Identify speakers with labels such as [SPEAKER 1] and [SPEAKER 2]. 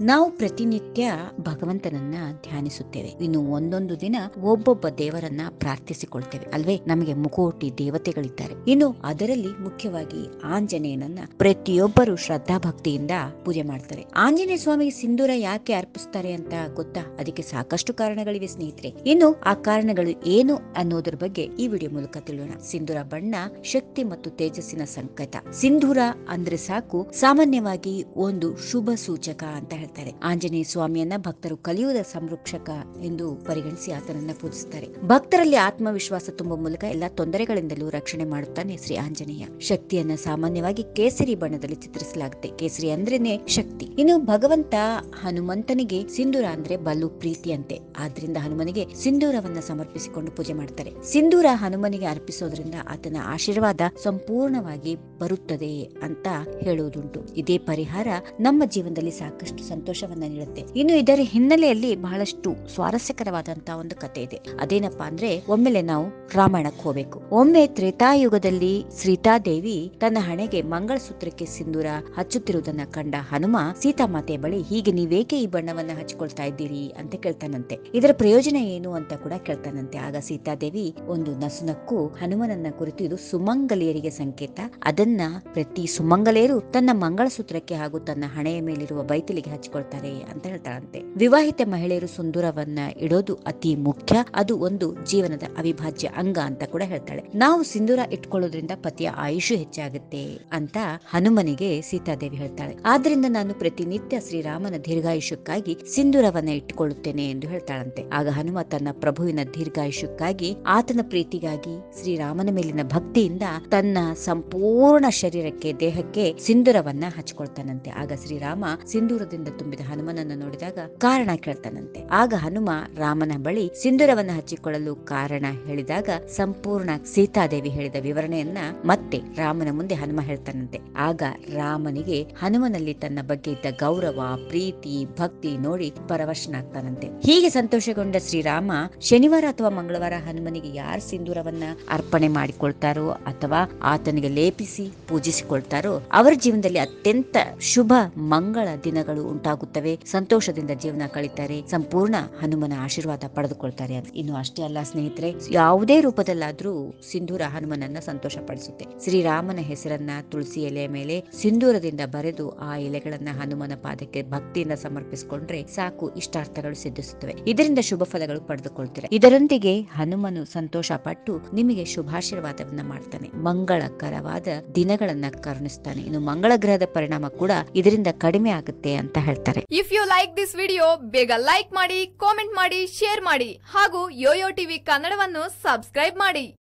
[SPEAKER 1] ನಾವು ಪ್ರತಿನಿತ್ಯ ಭಗವಂತನನ್ನ ಧ್ಯಾನಿಸುತ್ತೇವೆ ಇನ್ನು ಒಂದೊಂದು ದಿನ ಒಬ್ಬೊಬ್ಬ ದೇವರನ್ನ ಪ್ರಾರ್ಥಿಸಿಕೊಳ್ತೇವೆ ಅಲ್ವೇ ನಮಗೆ ಮುಕೋಟಿ ದೇವತೆಗಳಿದ್ದಾರೆ ಇನ್ನು ಅದರಲ್ಲಿ ಮುಖ್ಯವಾಗಿ ಆಂಜನೇಯನನ್ನ ಪ್ರತಿಯೊಬ್ಬರು ಶ್ರದ್ಧಾ ಭಕ್ತಿಯಿಂದ ಪೂಜೆ ಮಾಡ್ತಾರೆ ಆಂಜನೇಯ ಸ್ವಾಮಿಗೆ ಸಿಂಧೂರ ಯಾಕೆ ಅರ್ಪಿಸ್ತಾರೆ ಅಂತ ಗೊತ್ತಾ ಅದಕ್ಕೆ ಸಾಕಷ್ಟು ಕಾರಣಗಳಿವೆ ಸ್ನೇಹಿತರೆ ಇನ್ನು ಆ ಕಾರಣಗಳು ಏನು ಅನ್ನೋದ್ರ ಬಗ್ಗೆ ಈ ವಿಡಿಯೋ ಮೂಲಕ ತಿಳಿಯೋಣ ಸಿಂಧೂರ ಬಣ್ಣ ಶಕ್ತಿ ಮತ್ತು ತೇಜಸ್ಸಿನ ಸಂಕೇತ ಸಿಂಧೂರ ಅಂದ್ರೆ ಸಾಕು ಸಾಮಾನ್ಯವಾಗಿ ಒಂದು ಶುಭ ಸೂಚಕ ಅಂತ ಹೇಳ್ತಾರೆ ಆಂಜನೇಯ ಸ್ವಾಮಿಯನ್ನ ಭಕ್ತರು ಕಲಿಯುವುದ ಸಂರಕ್ಷಕ ಎಂದು ಪರಿಗಣಿಸಿ ಆತನನ್ನ ಪೂಜಿಸುತ್ತಾರೆ ಭಕ್ತರಲ್ಲಿ ಆತ್ಮವಿಶ್ವಾಸ ತುಂಬುವ ಮೂಲಕ ಎಲ್ಲಾ ತೊಂದರೆಗಳಿಂದಲೂ ರಕ್ಷಣೆ ಮಾಡುತ್ತಾನೆ ಶ್ರೀ ಆಂಜನೇಯ ಶಕ್ತಿಯನ್ನ ಸಾಮಾನ್ಯವಾಗಿ ಕೇಸರಿ ಬಣ್ಣದಲ್ಲಿ ಚಿತ್ರಿಸಲಾಗುತ್ತೆ ಕೇಸರಿ ಅಂದ್ರೇನೆ ಶಕ್ತಿ ಇನ್ನು ಭಗವಂತ ಹನುಮಂತನಿಗೆ ಸಿಂಧೂರ ಅಂದ್ರೆ ಬಲು ಪ್ರೀತಿಯಂತೆ ಆದ್ರಿಂದ ಹನುಮನಿಗೆ ಸಿಂಧೂರವನ್ನ ಸಮರ್ಪಿಸಿಕೊಂಡು ಪೂಜೆ ಮಾಡ್ತಾರೆ ಸಿಂಧೂರ ಹನುಮನಿಗೆ ಅರ್ಪಿಸೋದ್ರಿಂದ ಆತನ ಆಶೀರ್ವಾದ ಸಂಪೂರ್ಣವಾಗಿ ಬರುತ್ತದೆ ಅಂತ ಹೇಳುವುದುಂಟು ಇದೇ ಪರಿಹಾರ ನಮ್ಮ ಜೀವನದಲ್ಲಿ ಸಾಕಷ್ಟು ಸಂತೋಷವನ್ನ ನೀಡುತ್ತೆ ಇನ್ನು ಇದರ ಹಿನ್ನೆಲೆಯಲ್ಲಿ ಬಹಳಷ್ಟು ಸ್ವಾರಸ್ಯಕರವಾದಂತಹ ಒಂದು ಕತೆ ಇದೆ ಅದೇನಪ್ಪಾ ಅಂದ್ರೆ ಒಮ್ಮೆಲೆ ನಾವು ರಾಮಾಯಣಕ್ಕೆ ಹೋಗ್ಬೇಕು ಒಮ್ಮೆ ತ್ರೇತಾಯುಗದಲ್ಲಿ ಸೀತಾದೇವಿ ತನ್ನ ಹಣೆಗೆ ಮಂಗಳಸೂತ್ರಕ್ಕೆ ಸಿಂಧೂರ ಹಚ್ಚುತ್ತಿರುವುದನ್ನ ಕಂಡ ಹನುಮ ಸೀತಾಮಾತೆಯ ಬಳಿ ಹೀಗೆ ನೀವೇಕೆ ಈ ಬಣ್ಣವನ್ನ ಹಚ್ಕೊಳ್ತಾ ಇದ್ದೀರಿ ಅಂತ ಕೇಳ್ತಾನಂತೆ ಇದರ ಪ್ರಯೋಜನ ಏನು ಅಂತ ಕೂಡ ಕೇಳ್ತಾನಂತೆ ಆಗ ಸೀತಾದೇವಿ ಒಂದು ನಸುನಕ್ಕು ಹನುಮನನ್ನ ಕುರಿತು ಇದು ಸುಮಂಗಲಿಯರಿಗೆ ಸಂಕೇತ ಅದನ್ನ ಪ್ರತಿ ಸುಮಂಗಲಿಯರು ತನ್ನ ಮಂಗಳಸೂತ್ರಕ್ಕೆ ಹಾಗೂ ತನ್ನ ಹಣೆಯ ಮೇಲಿರುವ ಬೈತಲಿಗೆ ಹಚ್ಕೊಳ್ತಾರೆ ಅಂತ ಹೇಳ್ತಾಳಂತೆ ವಿವಾಹಿತ ಮಹಿಳೆಯರು ಸುಂದರವನ್ನ ಇಡೋದು ಅತಿ ಮುಖ್ಯ ಅದು ಒಂದು ಜೀವನದ ಅವಿಭಾಜ್ಯ ಅಂಗ ಅಂತ ಕೂಡ ಹೇಳ್ತಾಳೆ ನಾವು ಸಿಂಧೂರ ಇಟ್ಕೊಳ್ಳೋದ್ರಿಂದ ಪತಿಯ ಆಯುಷು ಹೆಚ್ಚಾಗುತ್ತೆ ಅಂತ ಹನುಮನಿಗೆ ಸೀತಾದೇವಿ ಹೇಳ್ತಾಳೆ ಆದ್ರಿಂದ ನಾನು ಪ್ರತಿನಿತ್ಯ ಶ್ರೀರಾಮನ ದೀರ್ಘಾಯುಷ್ಯಕ್ಕಾಗಿ ಸಿಂಧೂರವನ್ನ ಇಟ್ಟುಕೊಳ್ಳುತ್ತೇನೆ ಎಂದು ಹೇಳ್ತಾಳಂತೆ ಆಗ ಹನುಮ ತನ್ನ ಪ್ರಭುವಿನ ದೀರ್ಘಾಯುಷ್ಯಕ್ಕಾಗಿ ಆತನ ಪ್ರೀತಿಗಾಗಿ ಶ್ರೀರಾಮನ ಮೇಲಿನ ಭಕ್ತಿಯಿಂದ ತನ್ನ ಸಂಪೂರ್ಣ ಶರೀರಕ್ಕೆ ದೇಹಕ್ಕೆ ಸಿಂಧೂರವನ್ನ ಹಚ್ಕೊಳ್ತಾನಂತೆ ಆಗ ಶ್ರೀರಾಮ ಸಿಂಧೂರದಿಂದ ತುಂಬಿದ ಹನುಮನನ್ನು ನೋಡಿದಾಗ ಕಾರಣ ಕೇಳ್ತಾನಂತೆ ಆಗ ಹನುಮ ರಾಮನ ಬಳಿ ಸಿಂಧೂರವನ್ನ ಹಚ್ಚಿಕೊಳ್ಳಲು ಕಾರಣ ಹೇಳಿದಾಗ ಸಂಪೂರ್ಣ ಸೀತಾದೇವಿ ಹೇಳಿದ ವಿವರಣೆಯನ್ನ ಮತ್ತೆ ರಾಮನ ಮುಂದೆ ಹನುಮ ಹೇಳ್ತಾನಂತೆ ಆಗ ರಾಮನಿಗೆ ಹನುಮನಲ್ಲಿ ತನ್ನ ಬಗ್ಗೆ ಇದ್ದ ಗೌರವ ಪ್ರೀತಿ ಭಕ್ತಿ ನೋಡಿ ಪರವಶನಾಗ್ತಾನಂತೆ ಹೀಗೆ ಸಂತೋಷಗೊಂಡ ಶ್ರೀರಾಮ ಶನಿವಾರ ಅಥವಾ ಮಂಗಳವಾರ ಹನುಮನಿಗೆ ಯಾರು ಸಿಂಧೂರವನ್ನ ಅರ್ಪಣೆ ಮಾಡಿಕೊಳ್ತಾರೋ ಅಥವಾ ಆತನಿಗೆ ಲೇಪಿಸಿ ಪೂಜಿಸಿಕೊಳ್ತಾರೋ ಅವರ ಜೀವನದಲ್ಲಿ ಅತ್ಯಂತ ಶುಭ ಮಂಗಳ ದಿನಗಳು ಉಂಟಾಗುತ್ತವೆ ಸಂತೋಷದಿಂದ ಜೀವನ ಕಳೀತಾರೆ ಸಂಪೂರ್ಣ ಹನುಮನ ಆಶೀರ್ವಾದ ಪಡೆದುಕೊಳ್ತಾರೆ ಅಂತ ಇನ್ನು ಅಷ್ಟೇ ಅಲ್ಲ ಸ್ನೇಹಿತರೆ ಯಾವುದೇ ರೂಪದಲ್ಲಾದ್ರೂ ಸಿಂಧೂರ ಹನುಮನನ್ನ ಸಂತೋಷ ಪಡಿಸುತ್ತೆ ಶ್ರೀರಾಮನ ಹೆಸರನ್ನ ತುಳಸಿ ಎಲೆಯ ಮೇಲೆ ಸಿಂಧೂರದಿಂದ ಬರೆದು ಆ ಎಲೆಗಳನ್ನ ಹನುಮನ ಪಾದಕ್ಕೆ ಭಕ್ತಿಯಿಂದ ಸಮರ್ಪಿಸಿಕೊಂಡ್ರೆ ಸಾಕು ಇಷ್ಟಾರ್ಥಗಳು ಸಿದ್ಧಿಸುತ್ತವೆ ಇದರಿಂದ ಶುಭ ಫಲಗಳು ಪಡೆದುಕೊಳ್ತಾರೆ ಇದರೊಂದಿಗೆ ಹನುಮನು ಸಂತೋಷ ಪಟ್ಟು ನಿಮಗೆ ಶುಭಾಶೀರ್ವಾದವನ್ನ ಮಾಡ್ತಾನೆ ಮಂಗಳಕರವಾದ ದಿನಗಳನ್ನ ಕರುಣಿಸ್ತಾನೆ ಇನ್ನು ಮಂಗಳ ಗ್ರಹದ ಪರಿಣಾಮ ಕೂಡ ಇದರಿಂದ ಕಡಿಮೆ ಆಗುತ್ತೆ ಅಂತ ಹೇಳ್ತಾರೆ
[SPEAKER 2] if you like this video ಬೇಗ ಲೈಕ್ ಮಾಡಿ ಕಾಮೆಂಟ್ ಮಾಡಿ ಶೇರ್ ಮಾಡಿ ಹಾಗೂ ಯೋಯೋ ಟಿವಿ ಕನ್ನಡವನ್ನು ಸಬ್ಸ್ಕ್ರೈಬ್ ಮಾಡಿ